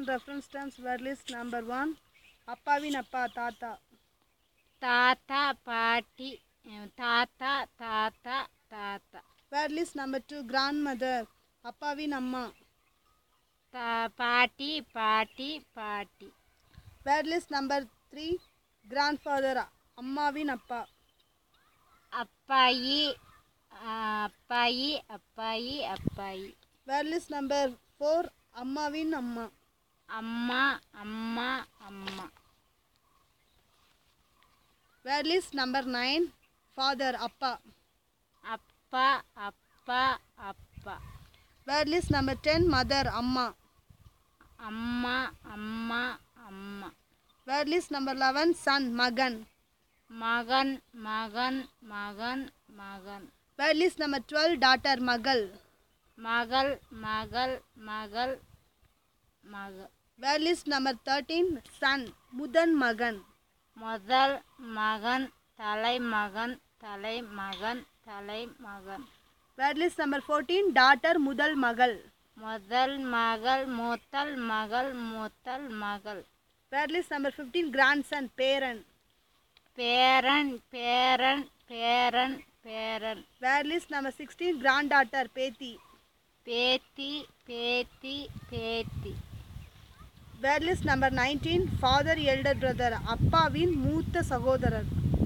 and reference terms word list number one அப்பாவின் அப்பா தாத்தா தாத்தா பாட்டி அஹ் தாத்தா தாத்தா தாத்தா word list number two grandmother அப்பாவின் அம்மா தா பாட்டி பாட்டி பாட்டி word list number three grandfather அம்மாவின் அப்பா அப்பாயி அஹ் அப்பாயி அப்பாயி அப்பாயி word list number four அம்மாவின் அம்மா அம்மா அம்மா அம்மா word list number nine father அப்பா அப்பா அப்பா அப்பா word list number ten mother அம்மா அம்மா அம்மா அம்மா word list number eleven son மகன் மகன் மகன் மகன் மகன் word list number twelve daughter மகள் மகள் மகள் மகள் மகள் word list number thirteen son முதன் மகன் முதல் மகன் தலைமகன் தலைமகன் தலைமகன் word list number fourteen daughter முதல் மகள் முதல் மகள் மூத்தல் மகள் மூத்தல் மகள் word list number fifteen grandson பேரன் பேரன் பேரன் பேரன் பேரன் word list number sixteen granddaughter பேத்தி பேத்தி பேத்தி பேத்தி word list number nineteen father elder brother அப்பாவின் மூத்த சகோதரர்